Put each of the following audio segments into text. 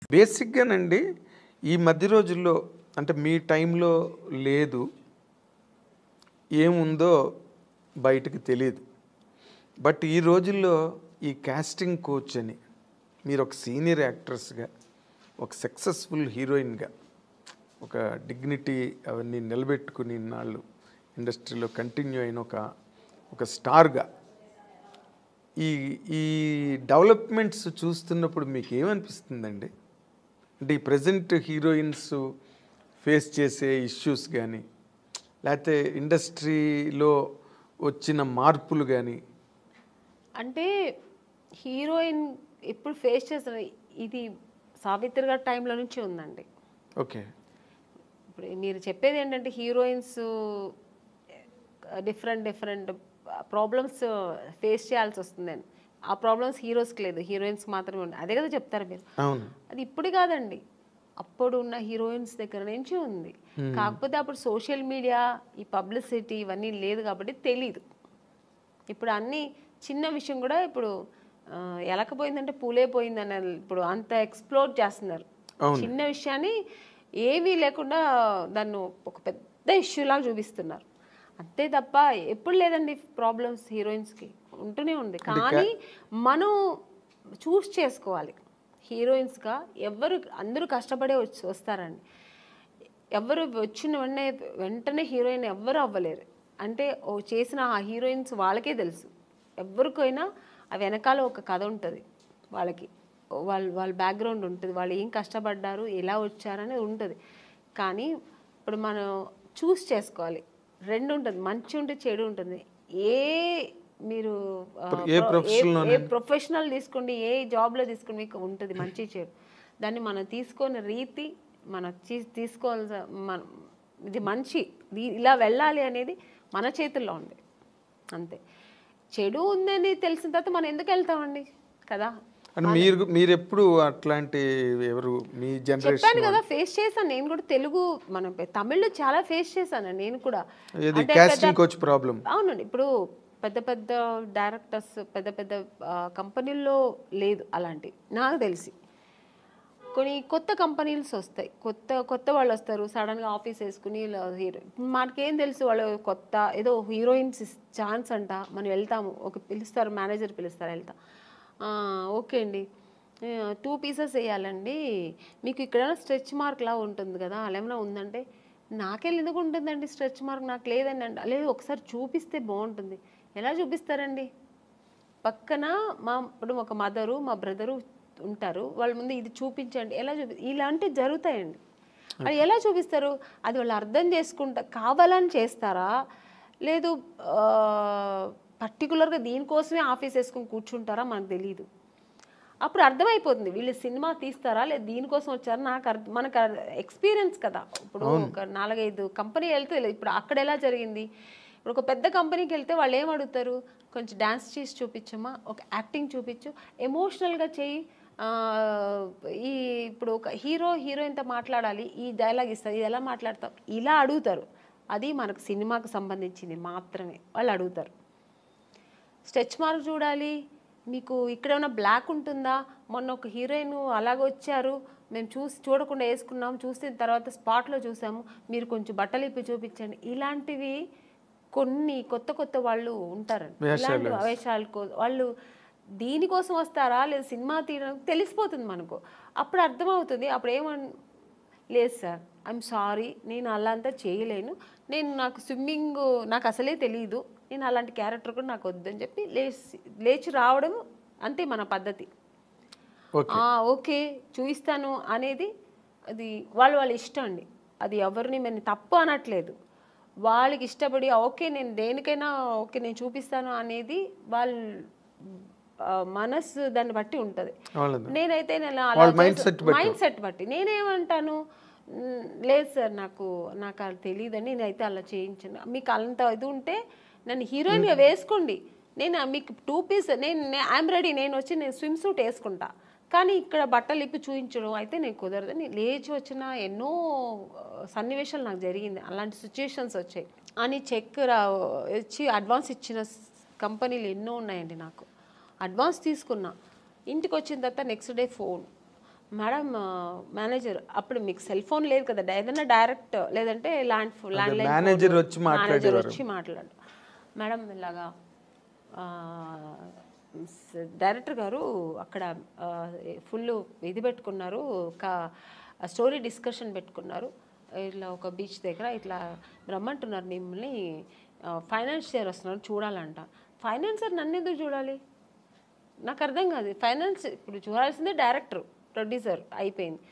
బేసిక్గానండి ఈ మధ్య రోజుల్లో అంటే మీ టైంలో లేదు ఏముందో బయటకు తెలియదు బట్ ఈ రోజుల్లో ఈ కాస్టింగ్ కోచ్ అని మీరు ఒక సీనియర్ యాక్ట్రెస్గా ఒక సక్సెస్ఫుల్ హీరోయిన్గా ఒక డిగ్నిటీ అవన్నీ నిలబెట్టుకుని ఇన్నాళ్ళు ఇండస్ట్రీలో కంటిన్యూ అయిన ఒక ఒక స్టార్గా ఈ ఈ డెవలప్మెంట్స్ చూస్తున్నప్పుడు మీకు ఏమనిపిస్తుందండి అంటే ఈ ప్రజెంట్ హీరోయిన్స్ ఫేస్ చేసే ఇష్యూస్ కానీ లేకపోతే ఇండస్ట్రీలో వచ్చిన మార్పులు కానీ అంటే హీరోయిన్ ఇప్పుడు ఫేస్ చేసిన ఇది సావిత్రి గారి టైంలో నుంచి ఉందండి ఓకే ఇప్పుడు మీరు చెప్పేది ఏంటంటే heroines different different problems face చేయాల్సి వస్తుందని ఆ ప్రాబ్లమ్స్ హీరోస్కి లేదు హీరోయిన్స్కి మాత్రమే ఉంది అదే కదా చెప్తారు మీరు అవును అది ఇప్పుడు కాదండి అప్పుడు ఉన్న హీరోయిన్స్ దగ్గర నుంచి ఉంది కాకపోతే అప్పుడు సోషల్ మీడియా ఈ పబ్లిసిటీ ఇవన్నీ లేదు కాబట్టి తెలీదు ఇప్పుడు అన్ని చిన్న విషయం కూడా ఇప్పుడు ఆ, ఎలకపోయిందంటే పూలే పోయిందని ఇప్పుడు అంత ఎక్స్ప్లోర్ చేస్తున్నారు చిన్న విషయాన్ని ఏమీ లేకుండా దాన్ని ఒక పెద్ద ఇష్యూ లాగా చూపిస్తున్నారు అంతే తప్ప ఎప్పుడు లేదండి ప్రాబ్లమ్స్ హీరోయిన్స్కి ఉంటూనే ఉంది కానీ మనం చూస్ చేసుకోవాలి హీరోయిన్స్గా ఎవరు అందరూ కష్టపడే వచ్చి వస్తారండి ఎవరు వచ్చిన వెంటనే వెంటనే హీరోయిన్ ఎవ్వరు అవ్వలేరు అంటే ఓ చేసిన ఆ హీరోయిన్స్ వాళ్ళకే తెలుసు ఎవరికైనా ఆ వెనకాల ఒక కథ ఉంటుంది వాళ్ళకి వాళ్ళ వాళ్ళ బ్యాక్గ్రౌండ్ ఉంటుంది వాళ్ళు ఏం కష్టపడ్డారు ఎలా వచ్చారనేది ఉంటుంది కానీ ఇప్పుడు మనం చూస్ చేసుకోవాలి రెండు ఉంటుంది మంచి ఉంటే చెడు ఉంటుంది ఏ మీరు ఆ, ఏ ప్రొ- profession ఏ ప్రొఫెషనల్ తీసుకోండి ఏ జాబ్లో తీసుకోండి మీకు ఉంటుంది మంచి చెడు దాన్ని మనం తీసుకునే రీతి మనం తీ- తీసుకోవాల్సిన మన ఇది మంచి దీ- ఇలా వెళ్ళాలి అనేది మన చేతుల్లో ఉంది అంతే చెడు ఉందని తెలిసిన తర్వాత మనం ఎందుకు వెళ్తామండి కదా అని మీరు మీరు ఎప్పుడు అట్లాంటి ఎవరు మీ జనరేషన్ చెప్పాను కదా ఫేస్ చేశాను నేను కూడా తెలుగు మనం తమిళ్లో చాలా ఫేస్ చేశాను నేను కూడా ఇది కాస్టింగ్ కోచ్ ప్రాబ్లం అవునండి ఇప్పుడు పెద్ద పెద్ద డైరెక్టర్స్ పెద్ద పెద్ద ఆ, కంపెనీల్లో లేదు అలాంటి నాకు తెలిసి కొన్ని కొత్త కంపెనీస్ వస్తాయి కొత్త కొత్త వాళ్ళు వస్తారు సడన్గా ఆఫీస్ వేసుకుని ఇలా హీరో మనకేం తెలుసు వాళ్ళు కొత్త ఏదో హీరోయిన్స్ ఛాన్స్ అంట మనం వెళ్తాము ఒక పిలుస్తారు మేనేజర్ పిలుస్తారు వెళ్తాం "ఆ, ఓకే అండి టూ పీసెస్ వేయాలండి మీకు ఇక్కడ స్ట్రెచ్ మార్క్ లా ఉంటుంది కదా అలా ఏమైనా ఉందంటే నాకే ఎందుకు ఉంటుందండి స్ట్రెచ్ మార్క్ నాకు లేదండి అంటే లేదు ఒకసారి చూపిస్తే బాగుంటుంది ఎలా చూపిస్తారండి పక్కన మా ఇప్పుడు ఒక మదరు మా బ్రదరు ఉంటారు వాళ్ళ ముందు ఇది చూపించండి ఎలా చూపి ఇలాంటివి జరుగుతాయండి అది ఎలా చూపిస్తారు అది వాళ్ళు అర్థం చేసుకుంటా కావాలని చేస్తారా లేదు పర్టికులర్గా దీనికోసమే ఆఫీస్ వేసుకొని కూర్చుంటారా మనకు తెలియదు అప్పుడు అర్థమైపోతుంది వీళ్ళు సినిమా తీస్తారా లేదా దీనికోసం వచ్చారా నాకు అర్థం మనకు ఎక్స్పీరియన్స్ కదా ఇప్పుడు ఒక నాలుగైదు కంపెనీ వెళ్తే ఇలా- ఇప్పుడు అక్కడ ఎలా జరిగింది ఇప్పుడు ఒక పెద్ద కంపెనీకి వెళ్తే వాళ్ళు ఏం అడుగుతారు కొంచెం డ్యాన్స్ చేసి చూపించమ్మా ఒక యాక్టింగ్ చూపించు ఎమోషనల్గా చేయి ఆ, ఈ ఇప్పుడు ఒక హీరో హీరోయిన్తో మాట్లాడాలి ఈ డైలాగ్ ఇస్తారు ఇది ఎలా మాట్లాడతాం ఇలా అడుగుతారు అది మనకు సినిమాకు సంబంధించింది మాత్రమే వాళ్ళు అడుగుతారు స్ట్రెచ్ మార్క్ చూడాలి మీకు ఇక్కడ ఏమైనా బ్లాక్ ఉంటుందా మొన్న ఒక హీరోయిన్ అలాగ వచ్చారు మేము చూసి చూడకుండా వేసుకున్నాం చూసిన తర్వాత స్పాట్లో చూసాము మీరు కొంచెం బట్టలు ఇప్పి చూపించండి ఇలాంటివి కొన్ని కొత్త కొత్త వాళ్ళు ఉంటారండి ఇలాంటి వేషాలు కో- వాళ్ళు దీనికోసం వస్తారా లేదా సినిమా తీయడానికి తెలిసిపోతుంది మనకు అప్పుడు అర్థమవుతుంది అప్పుడు ఏమన్ లేదు సార్ ఐఎమ్ సారీ నేను అలా అంతా చేయలేను నేను నాకు స్విమ్మింగ్ నాకు అసలే తెలియదు నేను అలాంటి క్యారెక్టర్ కూడా నాకు వద్దని చెప్పి లేచి లేచి రావడం అంతే మన పద్ధతి ఓకే ఆ, ఓకే చూపిస్తాను అనేది అది వాళ్ళ వాళ్ళ ఇష్టం అండి అది ఎవరిని మేము తప్పు అనట్లేదు వాళ్ళకి ఇష్టపడి ఓకే నేను దేనికైనా ఓకే నేను చూపిస్తాను అనేది వాళ్ళ ఆ, మనస్సు దాన్ని బట్టి ఉంటుంది వాళ్ళది నేనైతే నేను వాళ్ళ mindset బట్టి. మైండ్ సెట్ బట్టి నేనేమంటాను "మ్, లేదు సార్ నాకు నాకు అది తెలియదని నేనైతే అలా చేయించాను మీకు అంత ఇది ఉంటే నన్ను హీరోయిన్గా వేసుకోండి నేను మీకు టూ పీస్ నేను ఐఎమ్ రెడీ నేను వచ్చి నేను స్విమ్ సూట్ వేసుకుంటా కానీ ఇక్కడ బట్టలు ఇప్పి చూపించడం అయితే నేను కుదరదని లేచి వచ్చిన ఎన్నో ఆ, సన్నివేశాలు నాకు జరిగింది అలాంటి సిచ్యుయేషన్స్ వచ్చాయి అని చెక్ రా వచ్చి అడ్వాన్స్ ఇచ్చిన కంపెనీలు ఎన్నో ఉన్నాయండి నాకు అడ్వాన్స్ తీసుకున్నా ఇంటికి వచ్చిన తర్వాత next day phone madam manager అప్పుడు మీకు సెల్ ఫోన్ లేదు కదా ఏదైనా డైరెక్ట్ లేదంటే ల్యాండ్ ల్యాండ్ లైన్ manager వచ్చి మేనేజర్ మాట్లాడేవారు. వచ్చి మాట్లాడు మేడం ఇలాగా ఆ, స్- డైరెక్టర్ గారు అక్కడ ఫుల్ ఇది పెట్టుకున్నారు ఒక స్టోరీ డిస్కషన్ పెట్టుకున్నారు ఇట్లా ఒక బీచ్ దగ్గర ఇట్లా రమ్మంటున్నారు మిమ్మల్ని ఫైనాన్షియర్ వస్తున్నారు చూడాలంట ఫైనాన్సర్ నన్ను ఎందుకు చూడాలి నాకు అర్థం కాదు ఫైనాన్స్ ఇప్పుడు చూడాల్సిందే డైరెక్టర్ ప్రొడ్యూసర్ అయిపోయింది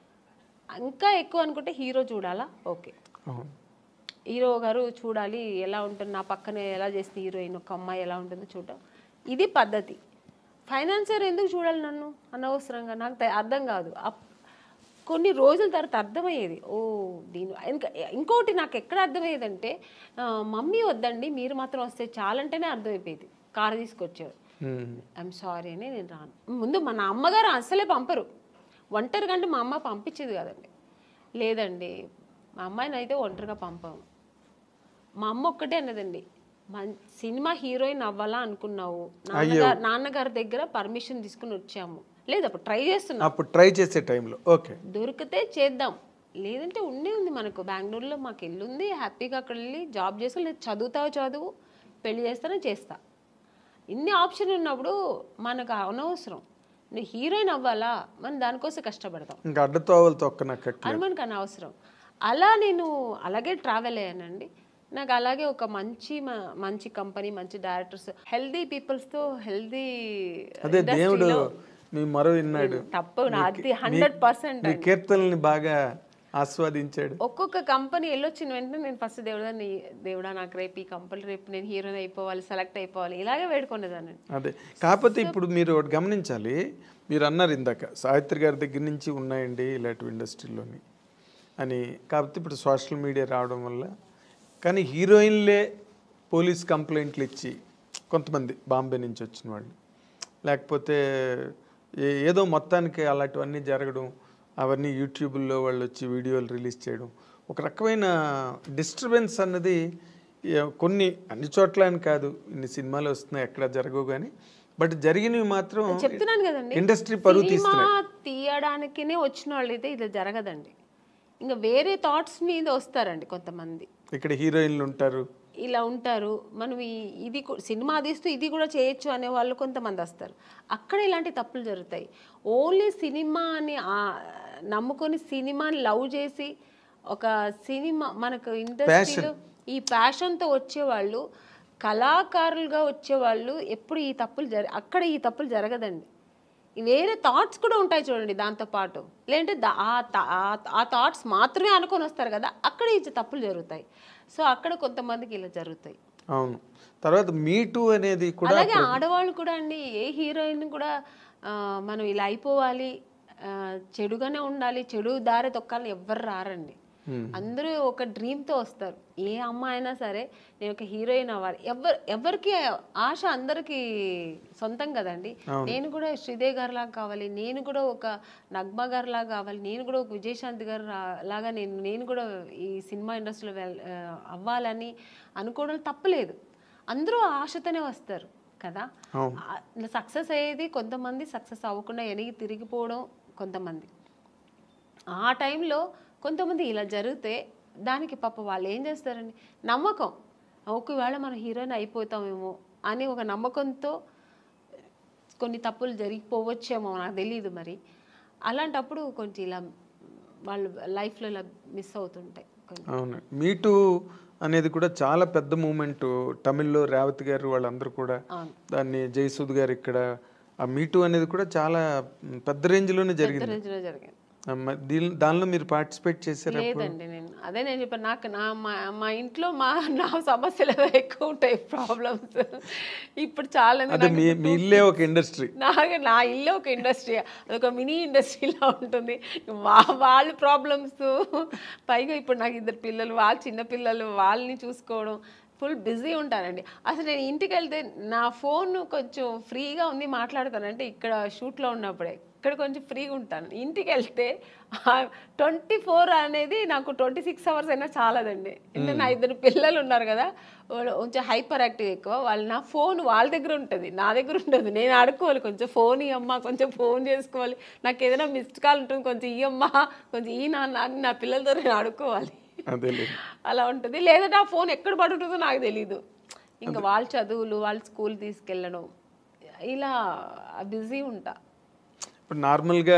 ఇంకా ఎక్కువ అనుకుంటే హీరో చూడాలా ఓకే అవును హీరో గారు చూడాలి ఎలా ఉంటుంది నా పక్కనే ఎలా చేస్తుంది హీరోయిన్ ఒక అమ్మాయి ఎలా ఉంటుందో చూడటం ఇది పద్ధతి ఫైనాన్సర్ ఎందుకు చూడాలి నన్ను అనవసరంగా నాకు తె- అర్థం కాదు అప్- కొన్ని రోజుల తర్వాత అర్థమయ్యేది ఓ దీని ఇంకా ఇంకోటి నాకు ఎక్కడ అర్థమయ్యేదంటే ఆ, మమ్మీ వద్దండి మీరు మాత్రం వస్తే చాలంటేనే అర్థమైపోయేది కారు తీసుకొచ్చేవారు ఉమ్. ఐఎమ్ సారీ అని నేను రాను ముందు మన అమ్మగారు అస్సలే పంపరు ఒంటరిగా అంటే మా అమ్మ పంపించేది కదండి లేదండి మా అమ్మాయిని అయితే ఒంటరిగా పంపాము మా అమ్మ ఒక్కటే అన్నదండి మన్ సినిమా హీరోయిన్ అవ్వాలా అనుకున్నావు నాన్నగారు నాన్నగారి దగ్గర పర్మిషన్ తీసుకుని వచ్చాము లేదు అప్పుడు ట్రై చేస్తున్నాం అప్పుడు ట్రై చేసే టైంలో ఓకే దొరికితే చేద్దాం లేదంటే ఉండే ఉంది మనకు బెంగళూరులో మాకు ఇల్లు ఉంది హ్యాపీగా అక్కడ వెళ్ళి జాబ్ చేస్తా లేదు చదువుతావు చదువు పెళ్లి చేస్తానే చేస్తా ఇన్ని ఆప్షన్ ఉన్నప్పుడు మనకు అనవసరం నువ్వు హీరోయిన్ అవ్వాలా మనం దానికోసం కష్టపడతాం ఇంకా అడ్డతోవలు తొక్కనక్క అది మనకు అనవసరం అలా నేను అలాగే ట్రావెల్ అయ్యానండి నాకు అలాగే ఒక మంచి మ- మంచి కంపెనీ మంచి డైరెక్టర్స్ హెల్దీ పీపుల్స్తో హెల్దీ అదే దేవుడు మీ మరో విన్నాడు తప్పు నాది హండ్రెడ్ పర్సెంట్ మీ కీర్తనల్ని బాగా ఆస్వాదించాడు ఒక్కొక్క కంపెనీ వెళ్ళొచ్చిన వెంటనే నేను ఫస్ట్ దేవుడా దేవుడా నాకు రేపు ఈ కంపెనీ రేపు నేను హీరోయిన్ అయిపోవాలి సెలెక్ట్ అయిపోవాలి ఇలాగే వేడుకునేదాన్ని అదే కాకపోతే ఇప్పుడు మీరు ఒకటి గమనించాలి మీరు అన్నారు ఇందాక సావిత్రి గారి దగ్గర నుంచి ఉన్నాయండి ఇలాంటి ఇండస్ట్రీలోని అని కాకపోతే ఇప్పుడు సోషల్ మీడియా రావడం వల్ల కానీ హీరోయిన్లే పోలీస్ కంప్లైంట్లు ఇచ్చి కొంతమంది బాంబే నుంచి వచ్చిన వాళ్ళు లేకపోతే ఏ- ఏదో మొత్తానికి అలాంటివన్నీ జరగడం అవన్నీ యూట్యూబ్లో వాళ్ళు వచ్చి వీడియోలు రిలీజ్ చేయడం ఒక రకమైన డిస్టర్బెన్స్ అన్నది ఏ- కొన్ని అన్ని చోట్ల అని కాదు ఇన్ని సినిమాలు వస్తున్నాయి ఎక్కడ జరగవు కానీ బట్ జరిగినవి మాత్రం చెప్తున్నాను కదండి ఇండస్ట్రీ పరువు సినిమా తీయడానికినే వచ్చిన వాళ్ళైతే ఇది జరగదండి ఇంకా వేరే థాట్స్ మీద వస్తారండి కొంతమంది ఇక్కడ హీరోయిన్లు ఉంటారు ఇలా ఉంటారు మనం ఈ- ఇది కూ- సినిమా తీస్తూ ఇది కూడా చేయొచ్చు అనే వాళ్ళు కొంతమంది వస్తారు అక్కడ ఇలాంటి తప్పులు జరుగుతాయి ఓన్లీ సినిమాని ఆ- నమ్ముకొని సినిమాని లవ్ చేసి ఒక సినిమా మనకు ఇండస్ట్రీలో ఈ ప్యాషన్తో వచ్చేవాళ్ళు కళాకారులుగా వచ్చేవాళ్ళు ఎప్పుడు ఈ తప్పులు జర అక్కడ ఈ తప్పులు జరగదండి వేరే థాట్స్ కూడా ఉంటాయి చూడండి దాంతో పాటు లేదంటే దా- ఆ థా- ఆ- ఆ థాట్స్ మాత్రమే అనుకొని వస్తారు కదా అక్కడ ఈ తప్పులు జరుగుతాయి సో అక్కడ కొంతమందికి ఇలా జరుగుతాయి అవును తర్వాత మీటు అనేది కూడా అలాగే ఆడవాళ్ళు కూడా అండి ఏ హీరోయిన్ కూడా ఆ, మనం ఇలా అయిపోవాలి ఆ, చెడుగానే ఉండాలి చెడు దారి తొక్కాలని ఎవ్వరు రారండి అందరూ ఒక డ్రీమ్తో వస్తారు ఏ అమ్మాయి అయినా సరే నేను ఒక హీరోయిన్ అవ్వాలి ఎవరు ఎవరికి ఆశ అందరికీ సొంతం కదండి నేను కూడా శ్రీదేవి గారి లాగా కావాలి నేను కూడా ఒక నగ్మ గారి లాగా కావాలి నేను కూడా ఒక విజయశాంతి గారు రా- లాగా నేను నేను కూడా ఈ సినిమా ఇండస్ట్రీలో వెల్ ఆ, అవ్వాలని అనుకోవడం తప్పలేదు అందరూ ఆశతోనే వస్తారు కదా సక్సెస్ అయ్యేది కొంతమంది సక్సెస్ అవ్వకుండా వెనక్కి తిరిగిపోవడం కొంతమంది ఆ టైంలో కొంతమంది ఇలా జరిగితే దానికి పాప వాళ్ళు ఏం చేస్తారండి నమ్మకం ఒకవేళ మనం హీరోయిన్ అయిపోతామేమో అని ఒక నమ్మకంతో కొన్ని తప్పులు జరిగిపోవచ్చేమో నాకు తెలియదు మరి అలాంటప్పుడు కొంచెం ఇలా వాళ్ళు లైఫ్లో ఇలా మిస్ అవుతుంటాయి కొన్ని అవును మీటు అనేది కూడా చాలా పెద్ద మూమెంట్ తమిళ్లో రేవతి గారు వాళ్ళందరూ కూడా అవును. దాన్ని జయసూద్ గారు ఇక్కడ ఆ మీటు అనేది కూడా చాలా మ్, పెద్ద రేంజ్లోనే జరిగింది రోజులో జరిగింది ఆ, మ- దీని దానిలో మీరు పార్టిసిపేట్ చేశారా లేదండి నేను అదే నేను చెప్పాను నాకు నా మా మా ఇంట్లో మా నా సమస్యలు ఏవో ఎక్కువ ఉంటాయి ప్రాబ్లమ్స్ ఇప్పుడు చాలా మంది అదే నాకు మీ మీ ఇల్లే ఒక ఇండస్ట్రీ నాకు నా ఇల్లు ఒక ఇండస్ట్రీ అదొక మినీ ఇండస్ట్రీలా ఉంటుంది వా వాళ్ళ ప్రాబ్లమ్స్ పైగా ఇప్పుడు నాకు ఇద్దరు పిల్లలు వాళ్ళ చిన్న పిల్లలు వాళ్ళని చూసుకోవడం ఫుల్ బిజీ ఉంటానండి అసలు నేను ఇంటికి వెళ్తే నా ఫోన్ కొంచెం ఫ్రీగా ఉంది మాట్లాడతానంటే ఇక్కడ షూట్లో ఉన్నప్పుడే ఇక్కడ కొంచెం ఫ్రీగా ఉంటాను ఇంటికి వెళ్తే ట్వంటీ ఫోర్ అనేది నాకు ట్వంటీ సిక్స్ అవర్స్ అయినా చాలదండి ఎందుకంటే నా ఇద్దరు పిల్లలు ఉన్నారు కదా వాళ్ళు కొంచెం హైపర్ యాక్టివ్ ఎక్కువ వాళ్ళు నా ఫోన్ వాళ్ళ దగ్గర ఉంటుంది నా దగ్గర ఉండదు నేను ఆడుకోవాలి కొంచెం ఫోన్ ఇయ్యమ్మా కొంచెం ఫోన్ చేసుకోవాలి నాకు ఏదైనా మిస్డ్ కాల్ ఉంటుంది కొంచెం ఇయ్యమ్మా కొంచెం ఈ నాన్న అని నా పిల్లలతో నేను ఆడుకోవాలి అదేలే అలా ఉంటుంది లేదంటే ఆ ఫోన్ ఎక్కడ పడుతుందో నాకు తెలీదు ఇంకా వాళ్ళ చదువులు వాళ్ళ స్కూల్ తీసుకెళ్ళడం ఇలా బిజీ ఉంటా ఇప్పుడు నార్మల్గా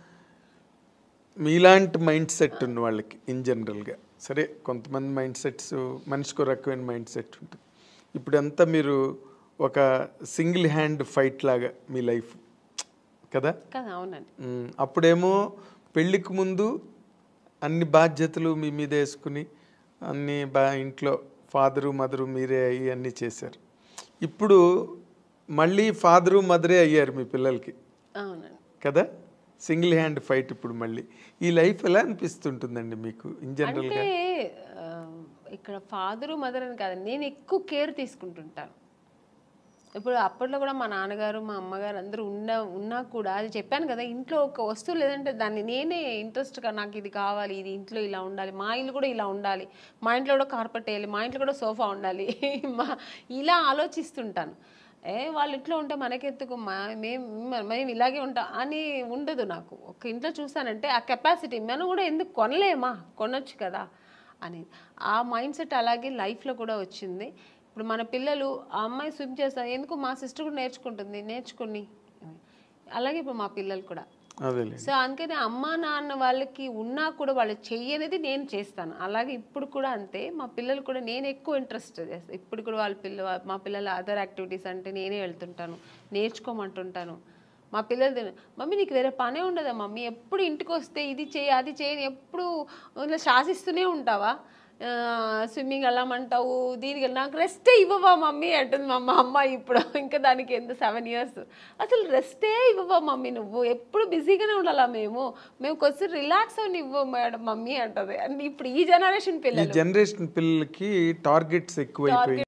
మీలాంటి మైండ్ సెట్ ఉన్న వాళ్ళకి ఇన్ జనరల్గా సరే కొంతమంది మైండ్ సెట్స్ మనిషికి ఒక రకమైన మైండ్ సెట్ ఉంటుంది ఇప్పుడు అంతా మీరు ఒక సింగిల్ హ్యాండ్ ఫైట్ లాగా మీ లైఫ్ కదా కదా అవునండి మ్మ్. అప్పుడేమో పెళ్ళికి ముందు అన్ని బాధ్యతలు మీ మీద వేసుకుని అన్ని బా ఇంట్లో ఫాదరు మదరు మీరే అయ్యి అన్నీ చేశారు ఇప్పుడు మళ్ళీ ఫాదరు మదరే అయ్యారు మీ పిల్లలకి అవునండి కదా సింగిల్ హ్యాండ్ ఫైట్ ఇప్పుడు మళ్ళీ ఈ లైఫ్ ఎలా అనిపిస్తుంటుందండి మీకు ఇన్ జనరల్గా అంటే ఆ, ఇక్కడ ఫాదరు మదర్ అని కాదు నేను ఎక్కువ కేర్ తీసుకుంటుంటాను ఇప్పుడు అప్పట్లో కూడా మా నాన్నగారు మా అమ్మగారు అందరూ ఉన్న ఉన్నా కూడా అది చెప్పాను కదా ఇంట్లో ఒక వస్తువు లేదంటే దాన్ని నేనే ఇంట్రెస్ట్గా నాకు ఇది కావాలి ఇది ఇంట్లో ఇలా ఉండాలి మా ఇల్లు కూడా ఇలా ఉండాలి మా ఇంట్లో కూడా కార్పెట్ వేయాలి మా ఇంట్లో కూడా సోఫా ఉండాలి మా ఇలా ఆలోచిస్తుంటాను ఏ వాళ్ళ ఇంట్లో ఉంటే మనకెత్తుకు మా మేము మేము ఇలాగే ఉంటాం అని ఉండదు నాకు ఒక ఇంట్లో చూసానంటే ఆ కెపాసిటీ మనం కూడా ఎందుకు కొనలేమా కొనొచ్చు కదా అని ఆ మైండ్ సెట్ అలాగే లైఫ్లో కూడా వచ్చింది ఇప్పుడు మన పిల్లలు ఆ అమ్మాయి స్విమ్ చేస్తారు ఎందుకు మా సిస్టర్ కూడా నేర్చుకుంటుంది నేర్చుకుని అలాగే ఇప్పుడు మా పిల్లలు కూడా అదేలే సో అందుకని అమ్మా నాన్న వాళ్ళకి ఉన్నా కూడా వాళ్ళు చెయ్యనిది నేను చేస్తాను అలాగే ఇప్పుడు కూడా అంతే మా పిల్లలు కూడా నేను ఎక్కువ ఇంట్రెస్ట్ చేస్తాను ఇప్పుడు కూడా వాళ్ళ పిల్ల మా పిల్లల అదర్ యాక్టివిటీస్ అంటే నేనే వెళ్తుంటాను నేర్చుకోమంటుంటాను మా పిల్లలు తిన- మమ్మీ నీకు వేరే పనే ఉండదా మమ్మీ ఎప్పుడు ఇంటికి వస్తే ఇది చేయి అది చేయని ఎప్పుడు ఇలా శాసిస్తూనే ఉంటావా స్విమ్మింగ్ వెళ్ళమంటావు దీనికి వెళ్ళ- నాకు రెస్టే ఇవ్వవా మమ్మీ అంటుంది మా అమ్మ అమ్మ ఇప్పుడు ఇంకా దానికి ఎంత సెవెన్ ఇయర్స్ అసలు రెస్టే ఇవ్వవా మమ్మీ నువ్వు ఎప్పుడు బిజీగానే ఉండాలా మేము మేము కొంచెం రిలాక్స్ అని ఇవ్వ మేడం మమ్మీ అంటది అండ్ ఇప్పుడు ఈ జనరేషన్ ఈ పిల్లలు జనరేషన్ పిల్లలకి టార్గెట్స్ ఎక్కువైపోయి